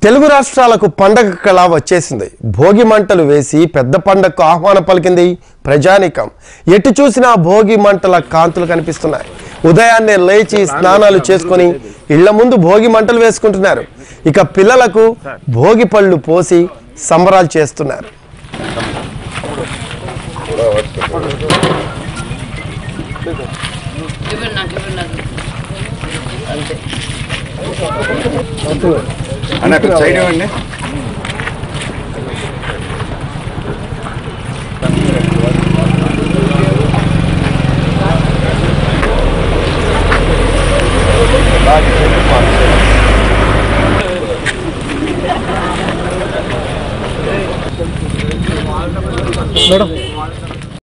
తెలుగు రాష్ట్రాలకు పండగ కళ వచ్చేసింది భోగి మంటలు వేసి పెద్ద పండగకు ఆహ్వానం పలికింది ప్రజానికం ఎటు చూసినా భోగి మంటల కాంతులు కనిపిస్తున్నాయి ఉదయాన్నే లేచి స్నానాలు చేసుకొని ఇళ్ల ముందు భోగి మంటలు వేసుకుంటున్నారు ఇక పిల్లలకు భోగి పళ్ళు పోసి సంబరాలు చేస్తున్నారు ఇవ్వండి నాకు ఇవ్వండి నాకు అంతే అన్న అక్కడ సైడ్ ఇవ్వండి మేడం